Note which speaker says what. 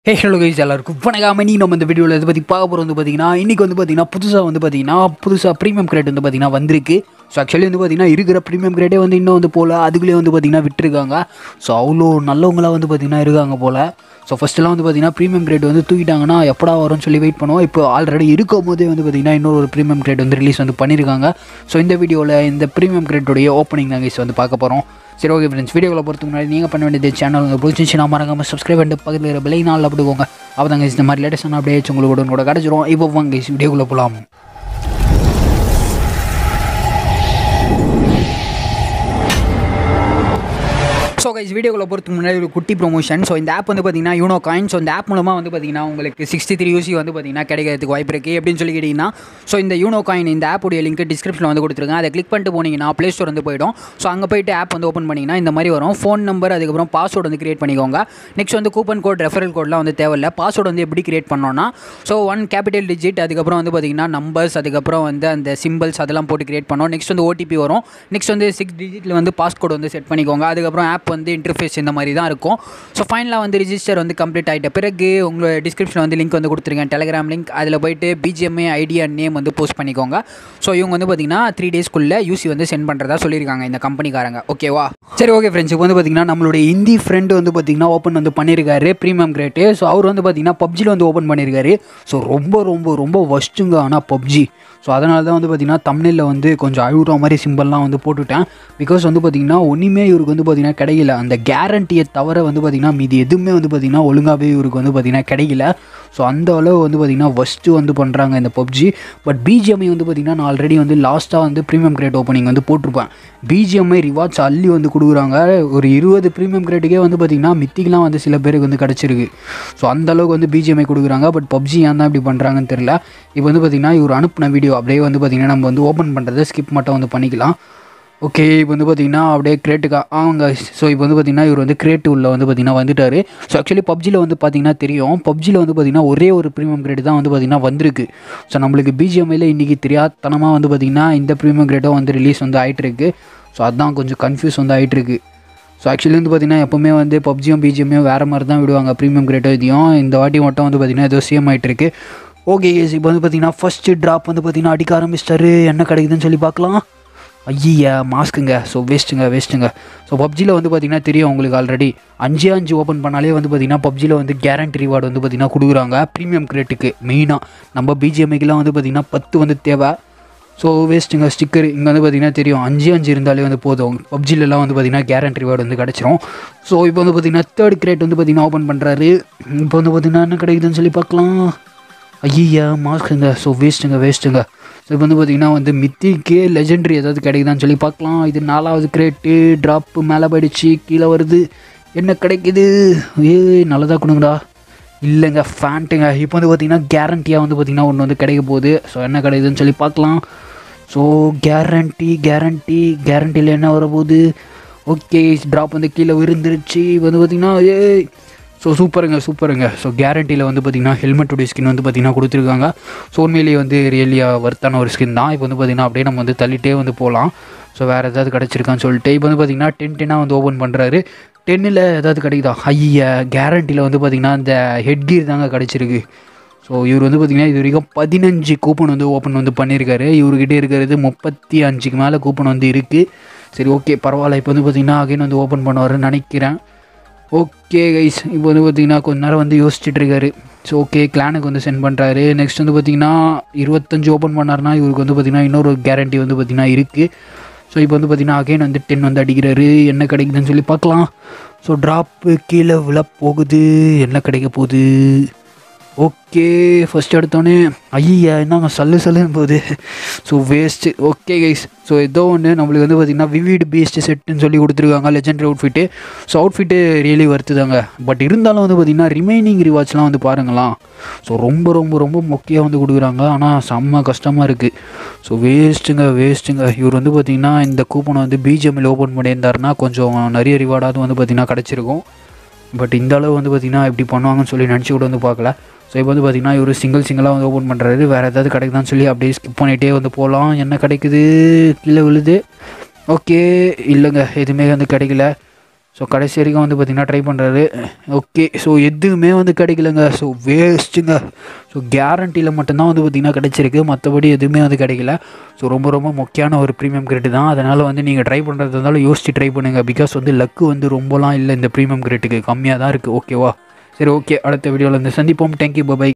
Speaker 1: hey hello guys எல்லாருக்கும் வணக்கம் நீ நம்ம இந்த வீடியோவில் இதை பற்றி பார்க்க போகிறது வந்து பார்த்தீங்கன்னா இன்றைக்கி வந்து பார்த்தீங்கன்னா புதுசாக வந்து பார்த்தீங்கன்னா புதுசாக ப்ரீமியம் கிரேட் வந்து பார்த்தீங்கன்னா வந்திருக்கு ஸோ ஆக்சுவலி வந்து பார்த்தீங்கன்னா இருக்கிற ப்ரீமியம் கிரேட்டே வந்து இன்னும் வந்து போல் அதுக்குள்ளேயே வந்து பார்த்தீங்கன்னா விட்டுருக்காங்க ஸோ அவ்வளோ நல்லவங்களாக வந்து பார்த்தீங்கன்னா இருக்காங்க போல் ஸோ ஃபஸ்ட்டெல்லாம் வந்து பார்த்தீங்கன்னா ப்ரீமியம் கிரேட் வந்து தூக்கிட்டாங்கன்னா எப்படா வரும்னு சொல்லி வெயிட் பண்ணுவோம் இப்போ ஆல்ரெடி இருக்கும் போதே வந்து பார்த்தீங்கன்னா இன்னொரு ஒரு ப்ரீமியம் கிரேட் வந்து ரிலீஸ் வந்து பண்ணியிருக்காங்க ஸோ இந்த வீடியோவில் இந்த ப்ரீமியம் கிரேட்டோடைய ஓப்பனிங் தான் கைஸ் வந்து பார்க்க போகிறோம் சரி ஓகே ஃப்ரெண்ட்ஸ் வீடியோவில் பொறுத்துக்கு முன்னாடி நீங்கள் பண்ண வேண்டியது சேனல் வந்து பிடிச்சிச்சுன்னா மறக்காமல் சப்ஸ்கிரைப் பண்ணிட்டு பக்கத்தில் இருக்கிற பெலை நாளில் போட்டுக்கோங்க அப்போ தாங்க இந்த மாதிரி லேட்டஸ்டான அப்படியே உங்களுக்கு உடனே கூட கிடச்சிரும் இப்போ வாங்க வீடியோக்குள்ளே போகலாம் ஸோ கைஸ் வீடியோக்குள்ள பொறுத்துக்கு முன்னாடி ஒரு குட்டி ப்ரொமோஷன் ஸோ இந்த ஆப் வந்து பார்த்தீங்கன்னா யூனோ காயின் ஸோ இந்த ஆப் மூலமாக வந்து பார்த்தீங்கன்னா உங்களுக்கு சிக்ஸ்டி த்ரீ யூசி வந்து பார்த்தீங்கன்னா கிடைக்கிறதுக்கு வாய்ப்பு இருக்குது எப்படின்னு சொல்லி கேட்டிங்கன்னா ஸோ இந்த யூனோ காயின் இந்த ஆப்புடைய லிங்க் டிஸ்கிரிப்ஷனில் வந்து கொடுத்துருங்க அதை கிளிக் பண்ணிட்டு போனீங்கன்னா ப்ளே ஸ்டோர் வந்து போயிடும் ஸோ அங்கே போயிட்டு ஆப் வந்து ஓப்பன் பண்ணிங்கன்னா இந்த மாதிரி வரும் ஃபோன் நம்பர் அதுக்கப்புறம் பாஸ்வேர்டு வந்து கிரியேட் பண்ணிக்கோங்க நெக்ஸ்ட் வந்து கூப்பன் கோட் ரெஃபரல் கோட்லாம் வந்து தேவையில்ல பாஸ்வேர்டு வந்து எப்படி கிரியேட் பண்ணோன்னா ஸோ ஒன் கேபிட்டல் டிஜிட் அதுக்கப்புறம் வந்து பார்த்தீங்கன்னா நம்பர்ஸ் அதுக்கப்புறம் வந்து அந்த சிம்பிள்ஸ் அதெல்லாம் போட்டு கிரியேட் பண்ணோம் நெக்ஸ்ட் வந்து ஓடிபி வரும் நெக்ஸ்ட் வந்து சிக்ஸ் டிஜிட்டில் வந்து பாஸ்கோட் வந்து செட் பண்ணிக்கோங்க அதுக்கப்புறம் ஆப் வந்து இன்டர்ஃபேஸ் இந்த மாதிரி தான் இருக்கும் ஸோ ஃபைனலாக வந்து ரிஜிஸ்டர் வந்து கம்ப்ளீட் ஆகிட்ட பிறகு உங்களோட டிஸ்கிரிப்ஷனில் வந்து லிங்க் வந்து கொடுத்துருக்கேன் டெலிகிராம் லிங்க் அதில் போயிட்டு பிஜிஎம்ஏ ஐடி அண்ட் நேம் வந்து போஸ்ட் பண்ணிக்கோங்க ஸோ இவங்க வந்து பார்த்தீங்கன்னா த்ரீ டேஸ்க்குள்ளே யூசி வந்து சென்ட் பண்ணுறதா சொல்லியிருக்காங்க இந்த கம்பெனிக்காரங்க ஓகேவா சரி ஓகே ஃப்ரெண்ட்ஸ் இப்போ வந்து பார்த்தீங்கன்னா நம்மளுடைய இந்தி ஃப்ரெண்டு வந்து பார்த்தீங்கன்னா ஓப்பன் வந்து பண்ணியிருக்காரு ப்ரீமியம் கிரேட்டு ஸோ அவர் வந்து பார்த்தீங்கன்னா பப்ஜியில் வந்து ஓப்பன் பண்ணியிருக்காரு ஸோ ரொம்ப ரொம்ப ரொம்ப ஒஸ்ட்டுங்க ஆனால் பப்ஜி ஸோ அதனால தான் வந்து பார்த்தீங்கன்னா தமிழில் வந்து கொஞ்சம் அழுகுற மாதிரி சிம்பிள்லாம் வந்து போட்டுவிட்டேன் பிகாஸ் வந்து பார்த்தீங்கன்னா ஒன்றுமே இவருக்கு வந்து பார்த்தீங்கன்னா கிடைக்கல அந்த கேரண்டியை தவிர வந்து பார்த்தீங்கன்னா மீதி எதுவுமே வந்து பார்த்தீங்கன்னா ஒழுங்காகவே இவருக்கு வந்து பார்த்தீங்கன்னா கிடைக்கல ஸோ அந்த அளவு வந்து பார்த்தீங்கன்னா ஃபஸ்ட்டு வந்து பண்ணுறாங்க இந்த பப்ஜி பட் பிஜிஎம்ஐ வந்து பார்த்தீங்கன்னா நான் ஆல்ரெடி வந்து லாஸ்ட்டாக வந்து ப்ரீமியம் கிரேட் ஓப்பனிங் வந்து போட்டிருப்பேன் பிஜிஎம்ஐ ரிவார்ட்ஸ் அள்ளி வந்து கொடுக்குறாங்க ஒரு இருபது ப்ரீமியம் கிரேட்டுக்கே வந்து பார்த்தீங்கன்னா மித்திக்கெலாம் வந்து சில பேருக்கு வந்து கிடச்சிருக்கு ஸோ அந்த அளவுக்கு வந்து பிஜிஎம்ஐ கொடுக்குறாங்க பட் பப்ஜி ஏன் தான் இப்படி பண்ணுறாங்கன்னு தெரியல இப்போ வந்து பார்த்தீங்கன்னா இவர் அனுப்பின வீடியோ அப்படியே வந்து பார்த்தீங்கன்னா நம்ம வந்து ஓப்பன் பண்ணுறதை ஸ்கிப் மட்டும் வந்து பண்ணிக்கலாம் ஓகே இப்போ வந்து பார்த்தீங்கன்னா அப்படியே கிரேட்டுக்கா அவங்க ஸோ இப்போ வந்து பார்த்தீங்கன்னா இவர் வந்து கிரேட்டு உள்ள வந்து பார்த்தீங்கன்னா வந்துட்டார் ஸோ ஆக்சுவலி பப்ஜியில் வந்து பார்த்தீங்கன்னா தெரியும் பப்ஜியில் வந்து பார்த்தீங்கன்னா ஒரே ஒரு ப்ரீமியம் கிரேட் தான் வந்து பார்த்தீங்கன்னா வந்திருக்கு ஸோ நம்மளுக்கு பிஜிஎம்ஐயில் இன்றைக்கி தெரியாதனமாக வந்து பார்த்தீங்கன்னா இந்த ப்ரீமியம் கிரேட்டும் வந்து ரிலீஸ் வந்து ஆகிட்டுருக்கு ஸோ அதுதான் கொஞ்சம் கன்ஃபியூஸ் வந்து ஆகிட்டுருக்கு ஸோ ஆக்சுவலி வந்து பார்த்தீங்கன்னா எப்போவுமே வந்து பப்ஜியும் பிஜிஎம்மையும் வேறு மாதிரி தான் விடுவாங்க ப்ரீமியம் கிரேட்டோ இதையும் இந்த வாட்டி மட்டும் வந்து பார்த்தீங்கன்னா ஏதோ சேம் ஆகிட்டு இருக்கு ஓகே இப்போ வந்து பார்த்தீங்கன்னா ஃபஸ்ட்டு ட்ராப் வந்து பார்த்தீங்கன்னா அடிக்க ஆரம்பிச்சிட்டாரு என்ன கிடைக்குதுன்னு சொல்லி பார்க்கலாம் ஐயா மாஸ்க்குங்க ஸோ வேஸ்ட்டுங்க வேஸ்ட்டுங்க ஸோ பப்ஜியில் வந்து பார்த்திங்கன்னா தெரியும் உங்களுக்கு ஆல்ரெடி அஞ்சு அஞ்சு ஓப்பன் பண்ணாலே வந்து பார்த்திங்கன்னா பப்ஜியில் வந்து கேரண்டி ரிவார்டு வந்து பார்த்திங்கன்னா கொடுக்குறாங்க ப்ரீமியம் கிரேட்டுக்கு மெயினாக நம்ம பிஜிஎம்ஐக்கெலாம் வந்து பார்த்திங்கன்னா பத்து வந்து தேவை ஸோ வேஸ்ட்டுங்க ஸ்டிக்கர் இங்கே வந்து பார்த்திங்கன்னா தெரியும் அஞ்சு அஞ்சு இருந்தாலே வந்து போதும் பப்ஜிலலாம் வந்து பார்த்திங்கன்னா கேரண்டி ரிவார்டு வந்து கிடச்சிரும் ஸோ இப்போ வந்து பார்த்திங்கன்னா தேர்ட் கிரேட் வந்து பார்த்திங்கன்னா ஓப்பன் பண்ணுறாரு இப்போ வந்து பார்த்திங்கன்னா என்ன கிடைக்குதுன்னு சொல்லி பார்க்கலாம் ஐயா மாஸ்க்குங்க ஸோ வேஸ்ட்டுங்க வேஸ்ட்டுங்க ஸோ இப்போ வந்து பார்த்திங்கன்னா வந்து மித்திக்கே லெஜெண்டரி ஏதாவது கிடைக்குதான்னு சொல்லி பார்க்கலாம் இது நாலாவது கிரேட்டு ட்ராப்பு மேலே போயிடுச்சு கீழே வருது என்ன கிடைக்குது ஏ நல்லதாக கொடுங்கடா இல்லைங்க ஃபேண்ட்டுங்க இப்போ வந்து பார்த்திங்கன்னா கேரண்டியாக வந்து பார்த்திங்கன்னா ஒன்று வந்து கிடைக்க போகுது ஸோ என்ன கிடைக்குதுன்னு சொல்லி பார்க்கலாம் ஸோ கேரண்டி கேரண்டி கேரண்டியில் என்ன வரப்போகுது ஓகே ட்ராப் வந்து கீழே விருந்துருச்சு வந்து பார்த்திங்கன்னா ஏ ஸோ சூப்பருங்க சூப்பருங்க ஸோ கேரண்டியில் வந்து பார்த்திங்கன்னா ஹெல்மெட்டுடைய ஸ்கின் வந்து பார்த்திங்கன்னா கொடுத்துருக்காங்க ஸோ உண்மையிலேயே வந்து ரியலியாக ஒர்த்தான ஒரு ஸ்கின் தான் இப்போ வந்து பார்த்திங்கன்னா அப்படியே நம்ம வந்து தள்ளிட்டே வந்து போகலாம் ஸோ வேறு ஏதாவது கிடச்சிருக்கான்னு சொல்லிட்டு இப்போ வந்து பார்த்திங்கன்னா டென் டென்னாக வந்து ஓப்பன் பண்ணுறாரு டென்னில் ஏதாவது கிடைக்குதா ஐயா கேரண்டியில் வந்து பார்த்திங்கன்னா இந்த ஹெட் கீர் தாங்க கிடச்சிருக்கு ஸோ இவர் வந்து பார்த்திங்கன்னா இது வரைக்கும் பதினஞ்சு கூப்பன் வந்து ஓப்பன் வந்து பண்ணியிருக்காரு இவர்கிட்ட இருக்கிறது முப்பத்தி அஞ்சுக்கு மேலே கூப்பன் வந்து இருக்குது சரி ஓகே பரவாயில்ல இப்போ வந்து பார்த்திங்கன்னா அகைன் வந்து ஓப்பன் பண்ணுவார்னு நினைக்கிறேன் ஓகே கைஸ் இப்போ வந்து பார்த்திங்கன்னா கொஞ்ச நேரம் வந்து யோசிச்சுட்டு இருக்காரு ஸோ ஓகே கிளானுக்கு வந்து சென்ட் பண்ணுறாரு நெக்ஸ்ட் வந்து பார்த்திங்கன்னா இருபத்தஞ்சு ஓப்பன் பண்ணார்னா இவருக்கு வந்து பார்த்திங்கன்னா இன்னொரு கேரண்டி வந்து பார்த்திங்கன்னா இருக்குது ஸோ இப்போ வந்து பார்த்திங்கன்னா அகைன் வந்து டென் வந்து அடிக்கிறாரு என்ன கிடைக்குதுன்னு சொல்லி பார்க்கலாம் ஸோ ட்ராப்பு கீழே விழ போகுது என்ன கிடைக்க போகுது ஓகே ஃபஸ்ட் எடுத்தோடனே ஐயா என்னங்க சல்லு சல்லுன்னு போகுது so waste okay guys so ஏதோ ஒன்று நம்மளுக்கு வந்து பார்த்திங்கன்னா விவிட் பீஸ்ட் செட்டுன்னு சொல்லி கொடுத்துருக்காங்க legendary outfit so outfit really வருத்துதாங்க பட் இருந்தாலும் வந்து பார்த்திங்கன்னா ரிமைனிங் ரிவார்ட்ஸ்லாம் வந்து பாருங்களாம் ஸோ ரொம்ப ரொம்ப ரொம்ப மொக்கையாக வந்து கொடுக்குறாங்க ஆனால் செம்ம கஷ்டமாக இருக்குது ஸோ வேஸ்ட்டுங்க வேஸ்ட்டுங்க இவர் வந்து பார்த்திங்கன்னா இந்த கூப்பனை வந்து பிஜிஎம்மில் ஓப்பன் பண்ணியிருந்தாருன்னா கொஞ்சம் நிறைய ரிவார்டாவது வந்து பார்த்திங்கன்னா கிடச்சிருக்கும் பட் இந்த அளவு வந்து பார்த்திங்கன்னா இப்படி பண்ணுவாங்கன்னு சொல்லி நினச்சி கூட வந்து பார்க்கல ஸோ இப்போ வந்து பார்த்திங்கன்னா இவர் சிங்கிள் சிங்கிளாக வந்து ஓப்பன் பண்ணுறாரு வேறு ஏதாவது கிடைக்குதான்னு சொல்லி அப்படியே ஸ்கிப் பண்ணிகிட்டே வந்து போகலாம் என்ன கிடைக்குது கீழே விழுது ஓகே இல்லைங்க எதுவுமே வந்து கிடைக்கல ஸோ கடைசி வரைக்கும் வந்து பார்த்திங்கன்னா ட்ரை பண்ணுறாரு ஓகே ஸோ எதுவுமே வந்து கிடைக்கலங்க ஸோ வேஸ்ட்டுங்க ஸோ கேரண்டியில் மட்டும்தான் வந்து பார்த்திங்கன்னா கிடைச்சிருக்கு மற்றபடி எதுவுமே வந்து கிடைக்கல ஸோ ரொம்ப ரொம்ப முக்கியமான ஒரு ப்ரீமியம் கிரெட்டு தான் அதனால் வந்து நீங்கள் ட்ரை பண்ணுறது இருந்தாலும் யோசிச்சு ட்ரை பண்ணுங்கள் பிகாஸ் வந்து லக்கு வந்து ரொம்பலாம் இல்லை இந்த ப்ரீமியம் கிரெட்டுக்கு கம்மியாக தான் இருக்குது ஓகேவா சரி ஓகே அடுத்த வீடியோவில் வந்து சந்திப்போம் தேங்க்யூ பை